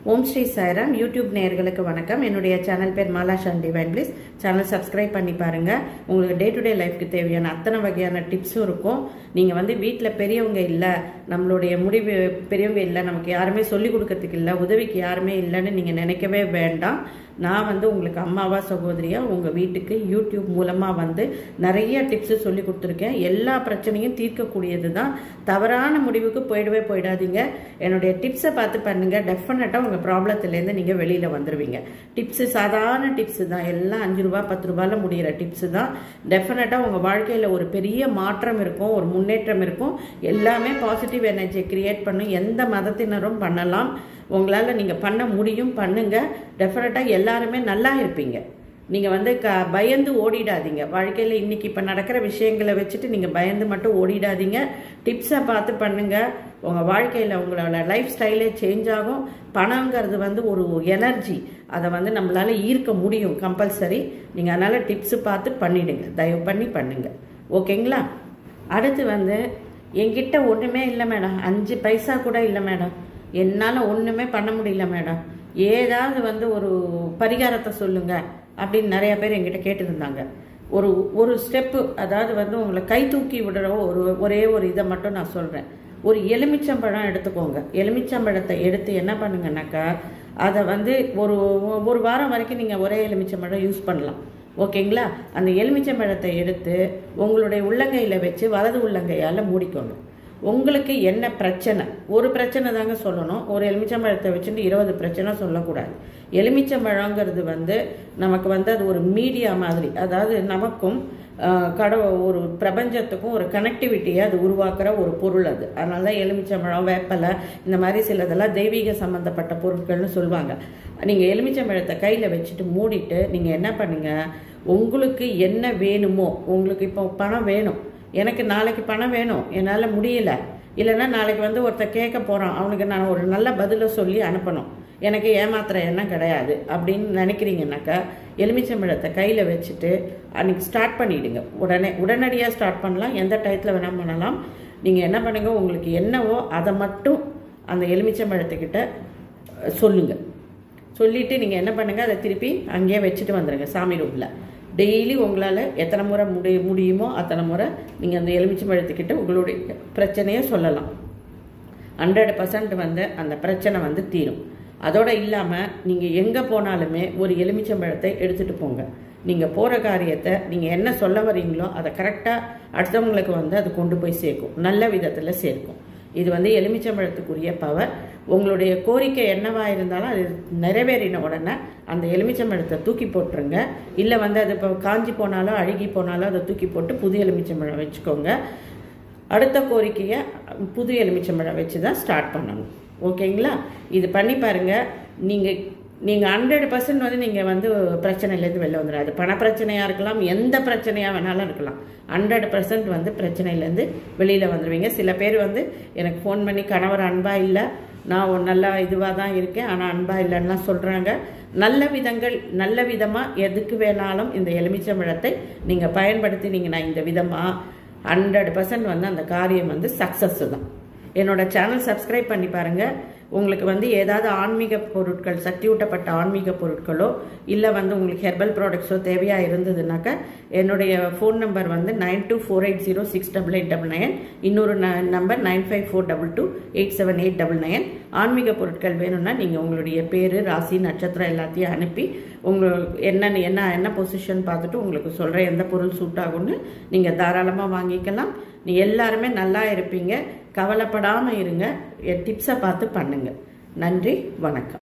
ஓம் Sri Sairam YouTube நேயர்களுக்கு வணக்கம் என்னுடைய சேனல் பேர் Mala Shan divine please channel subscribe பண்ணி பாருங்க உங்களுக்கு டே டு டே லைஃப்க்கு தேவையான அத்தனை வகையான டிப்ஸும் இருக்கும் நீங்கள் வந்து வீட்டில் பெரியவங்க இல்லை நம்மளுடைய முடிவு பெரியவங்க இல்லை நமக்கு யாருமே சொல்லிக் கொடுக்கறதுக்கு இல்லை உதவிக்கு யாருமே இல்லைன்னு நீங்கள் நினைக்கவே வேண்டாம் நான் வந்து உங்களுக்கு அம்மாவா சகோதரியா உங்கள் வீட்டுக்கு யூடியூப் மூலமாக வந்து நிறைய டிப்ஸு சொல்லி கொடுத்துருக்கேன் எல்லா பிரச்சனையும் தீர்க்கக்கூடியது தான் தவறான முடிவுக்கு போயிடவே போயிடாதீங்க என்னுடைய டிப்ஸை பார்த்து பண்ணுங்க டெஃபினட்டாக உங்கள் ப்ராப்ளத்துலேருந்து நீங்கள் வெளியில் வந்துடுவீங்க டிப்ஸு சாதாரண டிப்ஸு தான் எல்லாம் அஞ்சு ரூபா பத்து ரூபாயில் முடிகிற டிப்ஸு தான் டெஃபினட்டாக உங்கள் வாழ்க்கையில் ஒரு பெரிய மாற்றம் இருக்கும் ஒரு முன்னேற்றம் இருக்கும் எல்லாமே பாசிட்டிவ் எனர்ஜியை கிரியேட் பண்ணும் எந்த மதத்தினரும் பண்ணலாம் உங்களால் நீங்கள் பண்ண முடியும் பண்ணுங்க டெஃபினட்டாக எல்லாருமே நல்லா இருப்பீங்க நீங்கள் வந்து க பயந்து ஓடிடாதீங்க வாழ்க்கையில் இன்னைக்கு இப்போ நடக்கிற விஷயங்களை வச்சுட்டு நீங்கள் பயந்து மட்டும் ஓடிடாதீங்க டிப்ஸை பார்த்து பண்ணுங்க உங்கள் வாழ்க்கையில் உங்களோட லைஃப் ஸ்டைலே சேஞ்ச் ஆகும் பணங்கிறது வந்து ஒரு எனர்ஜி அதை வந்து நம்மளால் ஈர்க்க முடியும் கம்பல்சரி நீங்கள் அதனால் டிப்ஸு பார்த்து பண்ணிடுங்க தயவு பண்ணி பண்ணுங்க ஓகேங்களா அடுத்து வந்து என்கிட்ட ஒன்றுமே இல்லை மேடம் அஞ்சு பைசா கூட இல்லை மேடம் என்னால் ஒன்றுமே பண்ண முடியல மேடம் ஏதாவது வந்து ஒரு பரிகாரத்தை சொல்லுங்க அப்படின்னு நிறைய பேர் என்கிட்ட கேட்டிருந்தாங்க ஒரு ஒரு ஸ்டெப்பு அதாவது வந்து உங்களை கை தூக்கி விடுற ஒரு ஒரே ஒரு இதை மட்டும் நான் சொல்கிறேன் ஒரு எலுமிச்சம்பழம் எடுத்துக்கோங்க எலுமிச்சம்பழத்தை எடுத்து என்ன பண்ணுங்கன்னாக்கா அதை வந்து ஒரு ஒரு வாரம் வரைக்கும் நீங்கள் ஒரே எலுமிச்சம்பழம் யூஸ் பண்ணலாம் ஓகேங்களா அந்த எலுமிச்சம்பழத்தை எடுத்து உங்களுடைய உள்ளங்கையில் வச்சு வலது உள்ளங்கையால் மூடிக்கோங்க உங்களுக்கு என்ன பிரச்சனை ஒரு பிரச்சனை தாங்க சொல்லணும் ஒரு எலுமிச்சம்பழத்தை வச்சுட்டு இருபது பிரச்சனை சொல்லக்கூடாது எலுமிச்சம்பழங்கிறது வந்து நமக்கு வந்து அது ஒரு மீடியா மாதிரி அதாவது நமக்கும் கட ஒரு பிரபஞ்சத்துக்கும் ஒரு கனெக்டிவிட்டியை அது உருவாக்குற ஒரு பொருள் அது அதனால தான் எலுமிச்சம்பழம் வேப்பலை இந்த மாதிரி சிலதெல்லாம் தெய்வீக சம்மந்தப்பட்ட பொருட்கள்னு சொல்லுவாங்க நீங்கள் எலுமிச்சம்பழத்தை கையில் வச்சுட்டு மூடிட்டு நீங்கள் என்ன பண்ணுங்க உங்களுக்கு என்ன வேணுமோ உங்களுக்கு இப்போ பணம் வேணும் எனக்கு நாளைக்கு பணம் வேணும் என்னால் முடியல இல்லைன்னா நாளைக்கு வந்து ஒருத்தர் கேட்க போகிறான் அவனுக்கு நான் ஒரு நல்ல பதிலை சொல்லி அனுப்பணும் எனக்கு ஏமாத்துற எண்ணம் கிடையாது அப்படின்னு நினைக்கிறீங்கனாக்கா எலுமிச்சம்பழத்தை கையில் வச்சுட்டு அன்றைக்கி ஸ்டார்ட் பண்ணிவிடுங்க உடனே உடனடியாக ஸ்டார்ட் பண்ணலாம் எந்த டயத்தில் வேணால் பண்ணலாம் நீங்கள் என்ன பண்ணுங்க உங்களுக்கு என்னவோ அதை மட்டும் அந்த எலுமிச்சம்பழத்துக்கிட்ட சொல்லுங்கள் சொல்லிவிட்டு நீங்கள் என்ன பண்ணுங்கள் அதை திருப்பி அங்கேயே வச்சுட்டு வந்துடுங்க சாமி ரூமில் டெய்லி உங்களால் எத்தனை முறை முடி முடியுமோ அத்தனை முறை நீங்கள் அந்த எலுமிச்சம்பழத்துக்கிட்ட உங்களுடைய பிரச்சனையை சொல்லலாம் ஹண்ட்ரட் பர்சன்ட் வந்து அந்த பிரச்சனை வந்து தீரும் அதோடு இல்லாமல் நீங்கள் எங்கே போனாலுமே ஒரு எலுமிச்சம்பழத்தை எடுத்துகிட்டு போங்க நீங்கள் போகிற காரியத்தை நீங்கள் என்ன சொல்ல வரீங்களோ அதை கரெக்டாக அடுத்தவங்களுக்கு வந்து அது கொண்டு போய் சேர்க்கும் நல்ல விதத்தில் சேர்க்கும் இது வந்து எலுமிச்சம்பழத்துக்குரிய பவர் உங்களுடைய கோரிக்கை என்னவா இருந்தாலும் அது நிறைவேறின உடனே அந்த எலுமிச்சம்பழத்தை தூக்கி போட்டுருங்க இல்லை வந்து அது இப்போ காஞ்சி போனாலும் அழுகி போனாலும் அதை தூக்கி போட்டு புது எலுமிச்சம்பழம் வச்சுக்கோங்க அடுத்த கோரிக்கையை புது எலுமிச்சம்பழம் வச்சு தான் ஸ்டார்ட் பண்ணணும் ஓகேங்களா இது பண்ணி பாருங்கள் நீங்கள் நீங்கள் ஹண்ட்ரட் பர்சன்ட் வந்து நீங்கள் வந்து பிரச்சனையிலேருந்து வெளில வந்துடும் அது பண பிரச்சனையாக இருக்கலாம் எந்த பிரச்சனையாக வேணாலும் இருக்கலாம் ஹண்ட்ரட் பர்சன்ட் வந்து பிரச்சனையிலேருந்து வெளியில் வந்துடுவீங்க சில பேர் வந்து எனக்கு ஃபோன் பண்ணி கணவர் அன்பாக இல்லை நான் ஒரு நல்ல இதுவாக தான் இருக்கேன் ஆனால் அன்பாக இல்லைன்னா சொல்கிறாங்க நல்ல விதங்கள் நல்ல விதமாக எதுக்கு வேணாலும் இந்த எலுமிச்சம்பழத்தை நீங்கள் பயன்படுத்தினீங்கன்னா இந்த விதமாக ஹண்ட்ரட் பர்சன்ட் வந்து அந்த காரியம் வந்து சக்ஸஸ் தான் என்னோட சேனல் சப்ஸ்கிரைப் பண்ணி பாருங்கள் உங்களுக்கு வந்து ஏதாவது ஆன்மீக பொருட்கள் சக்தியூட்டப்பட்ட ஆன்மீக பொருட்களோ இல்லை வந்து உங்களுக்கு ஹெர்பல் ப்ராடக்ட்ஸோ தேவையாக இருந்ததுனாக்கா என்னுடைய ஃபோன் நம்பர் வந்து nine two four eight zero six double eight double nine இன்னொரு number nine five four double two eight seven eight double nine ஆன்மீக பொருட்கள் வேணும்னா நீங்கள் உங்களுடைய பேர் ராசி நட்சத்திரம் எல்லாத்தையும் அனுப்பி உங்களுக்கு என்ன என்ன என்ன பொசிஷன் பார்த்துட்டு உங்களுக்கு சொல்கிறேன் எந்த பொருள் சூட் ஆகும்னு நீங்கள் தாராளமாக வாங்கிக்கலாம் நீ எல்லாருமே நல்லா இருப்பீங்க கவலைப்படாமல் இருங்க என் டிப்ஸை பார்த்து பண்ணுங்கள் நன்றி வணக்கம்